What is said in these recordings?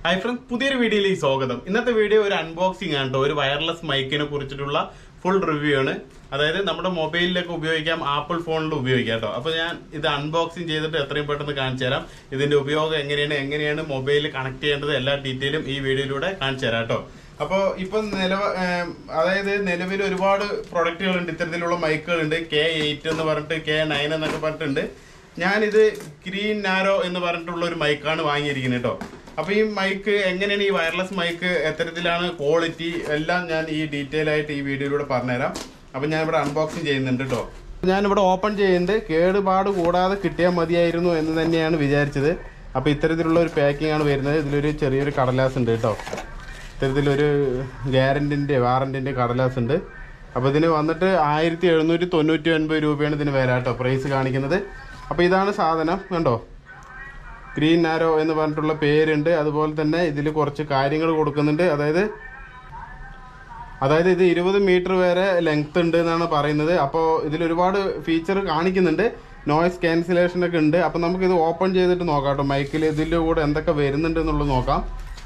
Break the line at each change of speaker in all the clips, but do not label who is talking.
hi friends പുതിയൊരു വീഡിയോയിലേക്ക് സ്വാഗതം ഇന്നത്തെ വീഡിയോ ഒരു അൺബോക്സിംഗ് ആണ് കേട്ടോ ഒരു വയർലെസ് മൈക്കിനെ കുറിച്ചിട്ടുള്ള ഫുൾ റിവ്യൂ ആണ് അതായത് നമ്മുടെ മൊബൈലിലൊക്കെ ഉപയോഗിക്കാം ആപ്പിൾ ഫോണിൽ ഉപയോഗിക്കാം കേട്ടോ അപ്പോൾ ഞാൻ ഇത് അൺബോക്സിംഗ് ചെയ്തിട്ട് എത്രയും പെട്ടെന്ന് കാണിച്ചു തരാം ഇതിന്റെ ഉപയോഗം എങ്ങനെയാണ് എങ്ങനെയാണ് മൊബൈലിൽ കണക്ട് ചെയ്യേണ്ടത് എല്ലാ ഡീറ്റെയിലും ഈ വീഡിയോയിലൂടെ കാണിച്ചു തരാം കേട്ടോ അപ്പോൾ ഇപ്പം നിലവ ഏം, അതായത് നിലവിൽ ഒരുപാട് പ്രൊഡക്റ്റുകളുണ്ട് ഇത്തരത്തിലുള്ള മൈക്കുകളുണ്ട് കെ എയ്റ്റ് എന്ന് പറഞ്ഞിട്ട് കെ നയൻ എന്നൊക്കെ പറഞ്ഞിട്ടുണ്ട് ഞാനിത് ഗ്രീൻ നാരോ എന്ന് പറഞ്ഞിട്ടുള്ള ഒരു മൈക്കാണ് വാങ്ങിയിരിക്കുന്നത് കേട്ടോ അപ്പോൾ ഈ മൈക്ക് എങ്ങനെയാണ് ഈ വയർലെസ് മൈക്ക് എത്തരത്തിലാണ് ക്വാളിറ്റി എല്ലാം ഞാൻ ഈ ഡീറ്റെയിൽ ആയിട്ട് ഈ വീഡിയോയിലൂടെ പറഞ്ഞുതരാം അപ്പോൾ ഞാൻ ഇവിടെ അൺബോക്സിങ് ചെയ്യുന്നുണ്ട് കേട്ടോ ഞാനിവിടെ ഓപ്പൺ ചെയ്യുന്നുണ്ട് കേടുപാട് കൂടാതെ കിട്ടിയാൽ മതിയായിരുന്നു എന്ന് തന്നെയാണ് വിചാരിച്ചത് അപ്പോൾ ഇത്തരത്തിലുള്ള ഒരു പാക്കിംഗ് ആണ് വരുന്നത് ഇതിലൊരു ചെറിയൊരു കടലാസ് ഉണ്ട് കേട്ടോ ഇത്തരത്തിലൊരു ഗ്യാരൻറ്റിൻ്റെ വാറൻറ്റിൻ്റെ കടലാസ് ഉണ്ട് അപ്പോൾ ഇതിന് വന്നിട്ട് ആയിരത്തി എഴുന്നൂറ്റി തൊണ്ണൂറ്റി ഒൻപത് രൂപയാണ് ഇതിന് വില കേട്ടോ പ്രൈസ് കാണിക്കുന്നത് അപ്പോൾ ഇതാണ് സാധനം കണ്ടോ ഗ്രീൻ നാരോ എന്ന് പറഞ്ഞിട്ടുള്ള പേരുണ്ട് അതുപോലെ തന്നെ ഇതിൽ കുറച്ച് കാര്യങ്ങൾ കൊടുക്കുന്നുണ്ട് അതായത് അതായത് ഇത് ഇരുപത് മീറ്റർ വരെ ലെങ്ത് ഉണ്ട് എന്നാണ് പറയുന്നത് അപ്പോൾ ഇതിൽ ഒരുപാട് ഫീച്ചർ കാണിക്കുന്നുണ്ട് നോയ്സ് ക്യാൻസലേഷൻ ഒക്കെ ഉണ്ട് അപ്പോൾ നമുക്കിത് ഓപ്പൺ ചെയ്തിട്ട് നോക്കാം കേട്ടോ മൈക്കിൽ ഇതിൻ്റെ കൂടെ എന്തൊക്കെ വരുന്നുണ്ട് എന്നുള്ളത് നോക്കാം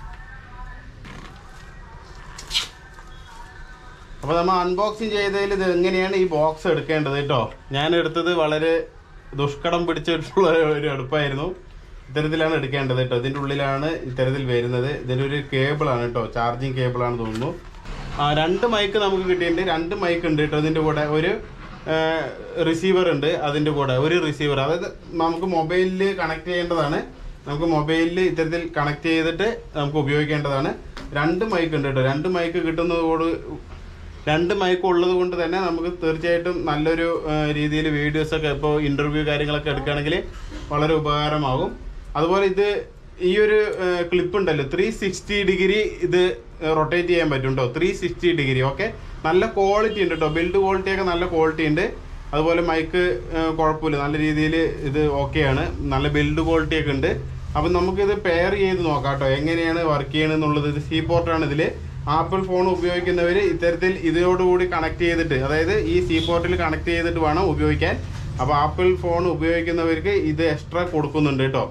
അപ്പോൾ നമ്മൾ അൺബോക്സിങ് ചെയ്തതിൽ ഇത് എങ്ങനെയാണ് ഈ ബോക്സ് എടുക്കേണ്ടത് കേട്ടോ ഞാൻ എടുത്തത് വളരെ ദുഷ്കടം പിടിച്ചിട്ടുള്ള ഒരു അടുപ്പായിരുന്നു ഇത്തരത്തിലാണ് എടുക്കേണ്ടത് കേട്ടോ ഇതിൻ്റെ ഉള്ളിലാണ് ഇത്തരത്തിൽ വരുന്നത് ഇതിലൊരു കേബിളാണ് കേട്ടോ ചാർജിങ് കേബിളാണ് തോന്നുന്നു ആ രണ്ട് മൈക്ക് നമുക്ക് കിട്ടിയിട്ടുണ്ട് രണ്ട് മൈക്ക് ഉണ്ട് കേട്ടോ ഇതിൻ്റെ കൂടെ ഒരു റിസീവർ ഉണ്ട് അതിൻ്റെ കൂടെ ഒരു റിസീവർ അതായത് നമുക്ക് മൊബൈലിൽ കണക്ട് ചെയ്യേണ്ടതാണ് നമുക്ക് മൊബൈലിൽ ഇത്തരത്തിൽ കണക്ട് ചെയ്തിട്ട് നമുക്ക് ഉപയോഗിക്കേണ്ടതാണ് രണ്ട് മൈക്ക് ഉണ്ട് കേട്ടോ രണ്ട് മൈക്ക് കിട്ടുന്നതോട് രണ്ട് മൈക്ക് ഉള്ളത് കൊണ്ട് തന്നെ നമുക്ക് തീർച്ചയായിട്ടും നല്ലൊരു രീതിയിൽ വീഡിയോസൊക്കെ ഇപ്പോൾ ഇൻ്റർവ്യൂ കാര്യങ്ങളൊക്കെ എടുക്കുകയാണെങ്കിൽ വളരെ ഉപകാരമാകും അതുപോലെ ഇത് ഈ ഒരു ക്ലിപ്പ് ഉണ്ടല്ലോ ത്രീ സിക്സ്റ്റി ഡിഗ്രി ഇത് റൊട്ടേറ്റ് ചെയ്യാൻ പറ്റും കേട്ടോ ത്രീ സിക്സ്റ്റി ഡിഗ്രി ഓക്കെ നല്ല ക്വാളിറ്റി ഉണ്ട് കേട്ടോ ബിൽഡ് ക്വാളിറ്റി ഒക്കെ നല്ല ക്വാളിറ്റി ഉണ്ട് അതുപോലെ മൈക്ക് കുഴപ്പമില്ല നല്ല രീതിയിൽ ഇത് ഓക്കെയാണ് നല്ല ബിൽഡ് ക്വാളിറ്റി ഒക്കെ ഉണ്ട് അപ്പം നമുക്കിത് പെയർ ചെയ്ത് നോക്കാം കേട്ടോ എങ്ങനെയാണ് വർക്ക് ചെയ്യണമെന്നുള്ളത് ഇത് സി പോർട്ടാണ് ഇതിൽ ആപ്പിൾ ഫോൺ ഉപയോഗിക്കുന്നവർ ഇത്തരത്തിൽ ഇതിനോടുകൂടി കണക്ട് ചെയ്തിട്ട് അതായത് ഈ സി പോർട്ടിൽ കണക്ട് ചെയ്തിട്ട് വേണം ഉപയോഗിക്കാൻ അപ്പോൾ ആപ്പിൾ ഫോൺ ഉപയോഗിക്കുന്നവർക്ക് ഇത് എക്സ്ട്രാ കൊടുക്കുന്നുണ്ട് കേട്ടോ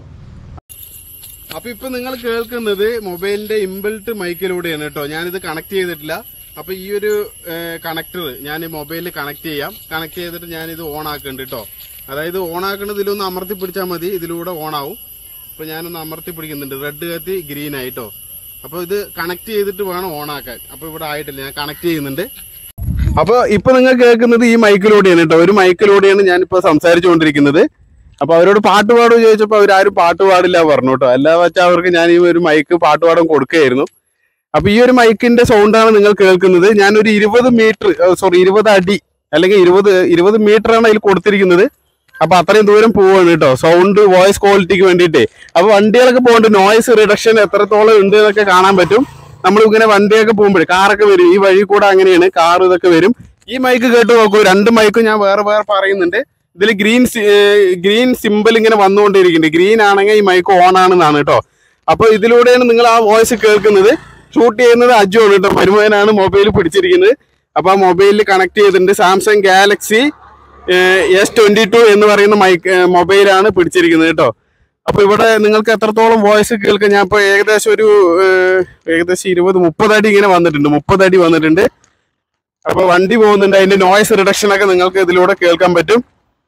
അപ്പൊ ഇപ്പൊ നിങ്ങൾ കേൾക്കുന്നത് മൊബൈലിന്റെ ഇൻബിൽട്ട് മൈക്കിലൂടെയാണ് കേട്ടോ ഞാനിത് കണക്ട് ചെയ്തിട്ടില്ല അപ്പൊ ഈ ഒരു കണക്ടർ ഞാൻ മൊബൈലിൽ കണക്ട് ചെയ്യാം കണക്ട് ചെയ്തിട്ട് ഞാൻ ഇത് ഓൺ ആക്കുന്നുണ്ട് കേട്ടോ അതായത് ഓൺ ആക്കുന്നത് ഇതിലൊന്ന് അമർത്തി പിടിച്ചാൽ മതി ഇതിലൂടെ ഓൺ ആവും അപ്പൊ ഞാനൊന്ന് അമർത്തി പിടിക്കുന്നുണ്ട് റെഡ് കത്തി ഗ്രീൻ ആയിട്ടോ അപ്പൊ ഇത് കണക്ട് ചെയ്തിട്ട് വേണം ഓൺ ആക്കാൻ അപ്പൊ ഇവിടെ ആയിട്ടില്ല ഞാൻ കണക്ട് ചെയ്യുന്നുണ്ട് അപ്പൊ ഇപ്പൊ നിങ്ങൾ കേൾക്കുന്നത് ഈ മൈക്കിലൂടെയാണ് കേട്ടോ ഒരു മൈക്കിലൂടെയാണ് ഞാനിപ്പോ സംസാരിച്ചുകൊണ്ടിരിക്കുന്നത് അപ്പൊ അവരോട് പാട്ട് പാടുമോ ചോദിച്ചപ്പോ അവരാരും പാട്ട് പാടില്ല പറഞ്ഞു കേട്ടോ അല്ല വെച്ചാൽ അവർക്ക് ഞാൻ ഈ ഒരു മൈക്ക് പാട്ട് പാടാൻ കൊടുക്കുകയായിരുന്നു അപ്പൊ ഈ ഒരു മൈക്കിന്റെ സൗണ്ടാണ് നിങ്ങൾ കേൾക്കുന്നത് ഞാനൊരു ഇരുപത് മീറ്റർ സോറി ഇരുപത് അടി അല്ലെങ്കിൽ ഇരുപത് ഇരുപത് മീറ്റർ ആണ് അതിൽ കൊടുത്തിരിക്കുന്നത് അപ്പൊ അത്രയും ദൂരം പോവാണ് കേട്ടോ സൗണ്ട് വോയിസ് ക്വാളിറ്റിക്ക് വേണ്ടിയിട്ട് അപ്പൊ വണ്ടികളൊക്കെ പോകുന്നുണ്ട് നോയ്സ് റിഡക്ഷൻ എത്രത്തോളം ഉണ്ട് എന്നൊക്കെ കാണാൻ പറ്റും നമ്മൾ ഇങ്ങനെ വണ്ടിയൊക്കെ പോകുമ്പോഴേ കാറൊക്കെ വരും ഈ വഴി കൂടെ അങ്ങനെയാണ് കാർ ഇതൊക്കെ വരും ഈ മൈക്ക് കേട്ട് നോക്കൂ രണ്ട് മൈക്കും ഞാൻ വേറെ വേറെ പറയുന്നുണ്ട് ഇതിൽ ഗ്രീൻ ഗ്രീൻ സിമ്പിൾ ഇങ്ങനെ വന്നുകൊണ്ടിരിക്കുന്നുണ്ട് ഗ്രീൻ ആണെങ്കിൽ ഈ മൈക്ക് ഓൺ ആണെന്നാണ് കേട്ടോ അപ്പൊ ഇതിലൂടെയാണ് നിങ്ങൾ ആ വോയിസ് കേൾക്കുന്നത് ഷൂട്ട് ചെയ്യുന്നത് അജു ആണ് കേട്ടോ മരുമകനാണ് മൊബൈൽ പിടിച്ചിരിക്കുന്നത് അപ്പൊ ആ മൊബൈലിൽ കണക്ട് ചെയ്തിട്ടുണ്ട് Samsung Galaxy S twenty two എന്ന് പറയുന്ന മൈക്ക് മൊബൈലാണ് പിടിച്ചിരിക്കുന്നത് കേട്ടോ അപ്പൊ ഇവിടെ നിങ്ങൾക്ക് എത്രത്തോളം വോയിസ് കേൾക്കാം ഞാൻ ഇപ്പൊ ഏകദേശം ഒരു ഏഹ്, ഏകദേശം ഇരുപത് മുപ്പത് അടി ഇങ്ങനെ വന്നിട്ടുണ്ട് മുപ്പത് അടി വന്നിട്ടുണ്ട് അപ്പൊ വണ്ടി പോകുന്നുണ്ട് അതിന്റെ നോയ്സ് റിഡക്ഷൻ ഒക്കെ നിങ്ങൾക്ക് ഇതിലൂടെ കേൾക്കാൻ പറ്റും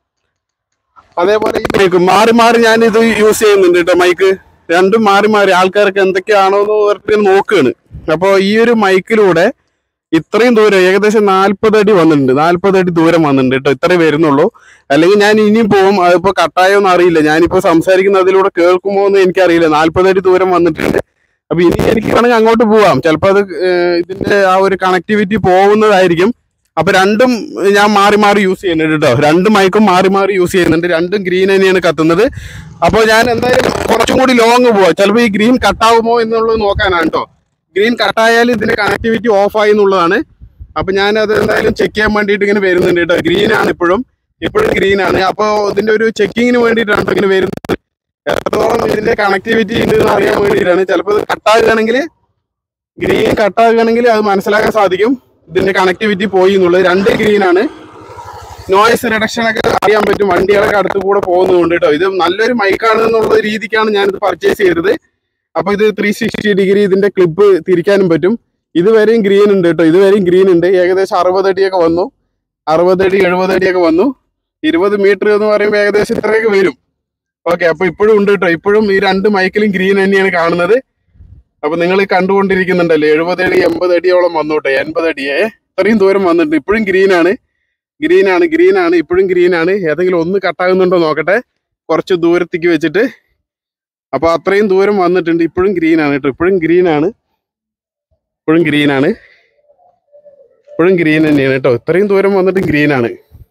അതേപോലെ ഈ മൈക്ക് മാറി മാറി ഞാൻ ഇത് യൂസ് ചെയ്യുന്നുണ്ട് കേട്ടോ മൈക്ക് രണ്ടും മാറി മാറി ആൾക്കാർക്ക് എന്തൊക്കെയാണോ എന്ന് പറഞ്ഞിട്ട് നോക്കുകയാണ് അപ്പോൾ ഈ ഒരു മൈക്കിലൂടെ ഇത്രയും ദൂരം ഏകദേശം നാല്പത് അടി വന്നിട്ടുണ്ട് നാല്പത് അടി ദൂരം വന്നിട്ടുണ്ട് കേട്ടോ ഇത്രേ വരുന്നുള്ളൂ അല്ലെങ്കിൽ ഞാൻ ഇനിയും പോവും അതിപ്പോ കട്ടായോ എന്ന് അറിയില്ല ഞാനിപ്പോ സംസാരിക്കുന്നതിലൂടെ കേൾക്കുമോ എന്ന് എനിക്കറിയില്ല നാല്പത് അടി ദൂരം വന്നിട്ടുണ്ട് അപ്പൊ ഇനി എനിക്ക് വേണമെങ്കിൽ അങ്ങോട്ട് പോവാം ചിലപ്പോൾ അത് ഏഹ്, ഇതിന്റെ ആ ഒരു കണക്ടിവിറ്റി പോകുന്നതായിരിക്കും അപ്പൊ രണ്ടും ഞാൻ മാറി മാറി യൂസ് ചെയ്യുന്നുണ്ട് കേട്ടോ രണ്ട് മൈക്കും മാറി മാറി യൂസ് ചെയ്യുന്നുണ്ട് രണ്ടും ഗ്രീൻ തന്നെയാണ് കത്തുന്നത് അപ്പോൾ ഞാൻ എന്തായാലും കുറച്ചും കൂടി ലോങ് പോവാം ചിലപ്പോൾ ഈ ഗ്രീൻ കട്ടാവുമോ എന്നുള്ളത് നോക്കാനാണ് കേട്ടോ ഗ്രീൻ കട്ടായാൽ ഇതിന്റെ കണക്ടിവിറ്റി ഓഫ് ആയി എന്നുള്ളതാണ് അപ്പൊ ഞാൻ അത് എന്തായാലും ചെക്ക് ചെയ്യാൻ വേണ്ടിയിട്ട് ഇങ്ങനെ വരുന്നുണ്ട് കേട്ടോ ഗ്രീൻ ആണ് ഇപ്പോഴും ഇപ്പോഴും ഗ്രീൻ ആണ് അപ്പോൾ ഇതിന്റെ ഒരു ചെക്കിങ്ങിന് വേണ്ടിയിട്ടാണ് ഇങ്ങനെ വരുന്നത് എത്രത്തോളം ഇതിന്റെ കണക്ടിവിറ്റി ഉണ്ട് എന്ന് അറിയാൻ വേണ്ടിയിട്ടാണ് ചിലപ്പോൾ ഇത് കട്ടാകുകയാണെങ്കിൽ ഗ്രീൻ കട്ടാകുകയാണെങ്കിൽ അത് മനസ്സിലാക്കാൻ സാധിക്കും ഇതിന്റെ കണക്ടിവിറ്റി പോയി എന്നുള്ളത് രണ്ട് ഗ്രീൻ ആണ് നോയ്സ് റിഡക്ഷൻ ഒക്കെ അറിയാൻ പറ്റും വണ്ടികളൊക്കെ അടുത്ത് കൂടെ പോകുന്നതുകൊണ്ട് കേട്ടോ ഇത് നല്ലൊരു മൈക്കാണ് എന്നുള്ള രീതിക്കാണ് ഞാനിത് പർച്ചേസ് ചെയ്തത് അപ്പൊ ഇത് ത്രീ സിക്സ്റ്റി ഡിഗ്രി ഇതിന്റെ ക്ലിപ്പ് തിരിക്കാനും പറ്റും ഇതുവരെയും ഗ്രീൻ ഉണ്ട് കേട്ടോ ഇതുവരെയും ഗ്രീൻ ഉണ്ട് ഏകദേശം അറുപത് അടിയൊക്കെ വന്നു അറുപത് അടി എഴുപത് അടിയൊക്കെ വന്നു ഇരുപത് മീറ്റർ എന്ന് പറയുമ്പോൾ ഏകദേശം ഇത്രയൊക്കെ വരും ഓക്കെ അപ്പൊ ഇപ്പോഴും ഉണ്ട് കേട്ടോ ഇപ്പോഴും ഈ രണ്ട് മൈക്കിലും ഗ്രീൻ തന്നെയാണ് കാണുന്നത് അപ്പൊ നിങ്ങൾ കണ്ടുകൊണ്ടിരിക്കുന്നുണ്ടല്ലോ എഴുപത് അടി എൺപത് അടിയോളം വന്നു കേട്ടോ എൺപത് അടിയെ ഇത്രയും ദൂരം വന്നിട്ടുണ്ട് ഇപ്പോഴും ഗ്രീൻ ആണ് ഗ്രീൻ ആണ് ഗ്രീൻ ആണ് ഇപ്പോഴും ഗ്രീൻ ആണ് ഏതെങ്കിലും ഒന്ന് കട്ടാകുന്നുണ്ടോ നോക്കട്ടെ കുറച്ച് ദൂരത്തേക്ക് വെച്ചിട്ട് അപ്പൊ അത്രയും ദൂരം വന്നിട്ടുണ്ട് ഇപ്പോഴും ഗ്രീൻ ആണ് കേട്ടോ ഇപ്പോഴും ഗ്രീൻ ആണ് ഇപ്പോഴും ഗ്രീൻ ആണ് ഇപ്പോഴും ഗ്രീൻ തന്നെയാണ് കേട്ടോ ഇത്രയും ദൂരം വന്നിട്ട് ഗ്രീൻ ആണ്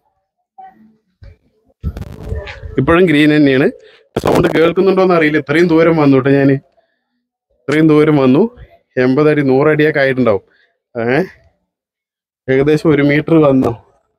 ഇപ്പോഴും ഗ്രീൻ തന്നെയാണ് സൗണ്ട് കേൾക്കുന്നുണ്ടോന്ന് അറിയില്ല ഇത്രയും ദൂരം വന്നു കേട്ടോ ഞാൻ ഇത്രയും ദൂരം വന്നു എൺപത് അടി നൂറടിയൊക്കെ ആയിട്ടുണ്ടാവും ഏ ഏകദേശം ഒരു മീറ്റർ വന്നു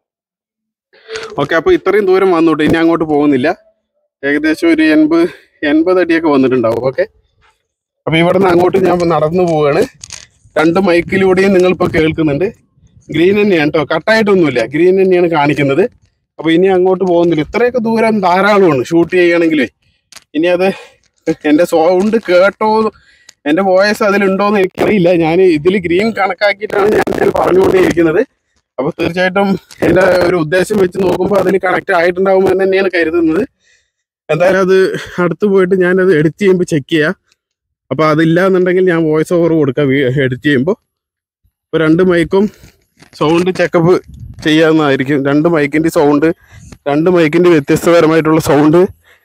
ഓക്കെ അപ്പൊ ഇത്രയും ദൂരം വന്നു കേട്ടോ ഇനി അങ്ങോട്ട് പോകുന്നില്ല ഏകദേശം ഒരു എൺപത് എൺപത് അടിയൊക്കെ വന്നിട്ടുണ്ടാവും ഓക്കെ അപ്പൊ ഇവിടെ നിന്ന് അങ്ങോട്ട് ഞാൻ നടന്നു പോവുകയാണ് രണ്ട് മൈക്കിലൂടെയും നിങ്ങൾ ഇപ്പൊ കേൾക്കുന്നുണ്ട് ഗ്രീൻ തന്നെയാണ് കേട്ടോ കട്ടായിട്ടൊന്നുമില്ല ഗ്രീൻ തന്നെയാണ് കാണിക്കുന്നത് അപ്പൊ ഇനി അങ്ങോട്ട് പോകുന്നില്ല ഇത്രയൊക്കെ ദൂരം ധാരാളമാണ് ഷൂട്ട് ചെയ്യണമെങ്കിലേ ഇനി അത് എന്റെ സൗണ്ട് കേട്ടോ എന്റെ വോയിസ് അതിലുണ്ടോന്ന് എനിക്കറിയില്ല ഞാൻ ഇതിൽ ഗ്രീൻ കണക്കാക്കിയിട്ടാണ് ഞാൻ ഇതിൽ പറഞ്ഞുകൊണ്ടേയിരിക്കുന്നത് അപ്പൊ തീർച്ചയായിട്ടും എന്റെ ഒരു ഉദ്ദേശം വെച്ച് നോക്കുമ്പോൾ അതിൽ കണക്ട് ആയിട്ടുണ്ടാവും എന്ന് തന്നെയാണ് കരുതുന്നത് എന്തായാലും അത് അടുത്ത് പോയിട്ട് ഞാനത് എഡിറ്റ് ചെയ്യുമ്പോൾ ചെക്ക് ചെയ്യാം അപ്പൊ അതില്ല എന്നുണ്ടെങ്കിൽ ഞാൻ വോയിസ് ഓവർ കൊടുക്കാം എഡിറ്റ് ചെയ്യുമ്പോൾ ഇപ്പൊ രണ്ട് മൈക്കും സൗണ്ട് ചെക്കപ്പ് ചെയ്യാവുന്നതായിരിക്കും രണ്ട് മൈക്കിന്റെ സൗണ്ട് രണ്ട് മൈക്കിന്റെ വ്യത്യസ്തപരമായിട്ടുള്ള സൗണ്ട്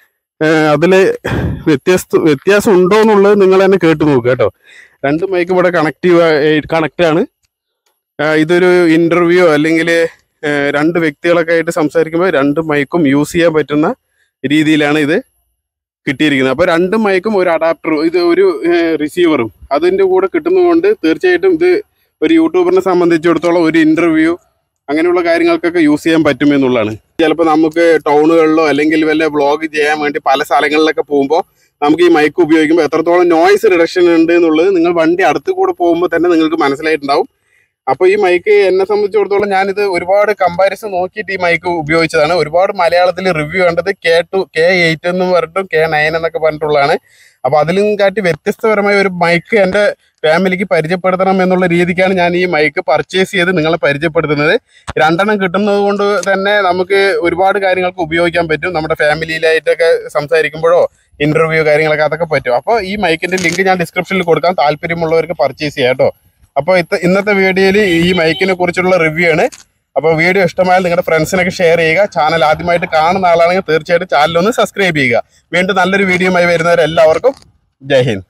അതില് വ്യത്യസ്ത വ്യത്യാസം ഉണ്ടോ എന്നുള്ളത് നിങ്ങൾ തന്നെ കേട്ട് നോക്കുക കേട്ടോ രണ്ട് മൈക്കും ഇവിടെ കണക്റ്റീവ് കണക്റ്റ് ആണ് ആ, ഇതൊരു ഇന്റർവ്യൂ അല്ലെങ്കിൽ രണ്ട് വ്യക്തികളൊക്കെ ആയിട്ട് സംസാരിക്കുമ്പോൾ രണ്ട് മൈക്കും യൂസ് ചെയ്യാൻ പറ്റുന്ന രീതിയിലാണ് ഇത് കിട്ടിയിരിക്കുന്നത് അപ്പോൾ രണ്ട് മൈക്കും ഒരു അഡാപ്റ്ററും ഇത് ഒരു റിസീവറും അതിൻ്റെ കൂടെ കിട്ടുന്നതുകൊണ്ട് തീർച്ചയായിട്ടും ഇത് ഒരു യൂട്യൂബറിനെ സംബന്ധിച്ചിടത്തോളം ഒരു ഇന്റർവ്യൂ അങ്ങനെയുള്ള കാര്യങ്ങൾക്കൊക്കെ യൂസ് ചെയ്യാൻ പറ്റും എന്നുള്ളതാണ് ചിലപ്പോൾ നമുക്ക് ടൗണുകളിലോ അല്ലെങ്കിൽ വല്ല വ്ളോഗ് ചെയ്യാൻ വേണ്ടി പല സ്ഥലങ്ങളിലൊക്കെ പോകുമ്പോൾ നമുക്ക് ഈ മൈക്ക് ഉപയോഗിക്കുമ്പോൾ എത്രത്തോളം നോയ്സ് റിഡക്ഷൻ ഉണ്ട് എന്നുള്ളത് നിങ്ങൾ വണ്ടി അടുത്ത് കൂടെ പോകുമ്പോൾ തന്നെ നിങ്ങൾക്ക് മനസ്സിലായിട്ടുണ്ടാവും അപ്പോൾ ഈ മൈക്ക് എന്നെ സംബന്ധിച്ചിടത്തോളം ഞാനിത് ഒരുപാട് കമ്പാരിസൺ നോക്കിയിട്ട് ഈ മൈക്ക് ഉപയോഗിച്ചതാണ് ഒരുപാട് മലയാളത്തിൽ റിവ്യൂ കണ്ടത് കെ ടു കെ എയ്റ്റ് എന്ന് പറഞ്ഞിട്ടും കെ നയൻ എന്നൊക്കെ പറഞ്ഞിട്ടുള്ളതാണ് അപ്പോൾ അതിലും കാട്ടി വ്യത്യസ്തപരമായ ഒരു മൈക്ക് എൻ്റെ ഫാമിലിക്ക് പരിചയപ്പെടുത്തണം എന്നുള്ള രീതിക്കാണ് ഞാൻ ഈ മൈക്ക് പർച്ചേസ് ചെയ്ത് നിങ്ങളെ പരിചയപ്പെടുത്തുന്നത് രണ്ടെണ്ണം കിട്ടുന്നത് കൊണ്ട് തന്നെ നമുക്ക് ഒരുപാട് കാര്യങ്ങൾക്ക് ഉപയോഗിക്കാൻ പറ്റും നമ്മുടെ ഫാമിലിയിലായിട്ടൊക്കെ സംസാരിക്കുമ്പോഴോ ഇന്റർവ്യൂ കാര്യങ്ങളൊക്കെ അതൊക്കെ പറ്റും അപ്പോൾ ഈ മൈക്കിന്റെ ലിങ്ക് ഞാൻ ഡിസ്ക്രിപ്ഷനിൽ കൊടുക്കാം താല്പര്യമുള്ളവർക്ക് പർച്ചേസ് ചെയ്യാം കേട്ടോ അപ്പോൾ ഇത്ത ഇന്നത്തെ വീഡിയോയിൽ ഈ മൈക്കിനെ കുറിച്ചുള്ള റിവ്യൂ ആണ് അപ്പോൾ വീഡിയോ ഇഷ്ടമായാൽ നിങ്ങളുടെ ഫ്രണ്ട്സിനൊക്കെ ഷെയർ ചെയ്യുക ചാനൽ ആദ്യമായിട്ട് കാണുന്ന ആളാണെങ്കിൽ തീർച്ചയായിട്ടും ചാനൽ ഒന്ന് സബ്സ്ക്രൈബ് ചെയ്യുക വീണ്ടും നല്ലൊരു വീഡിയോയുമായി വരുന്നവരെല്ലാവർക്കും ജയ് ഹിന്ദ്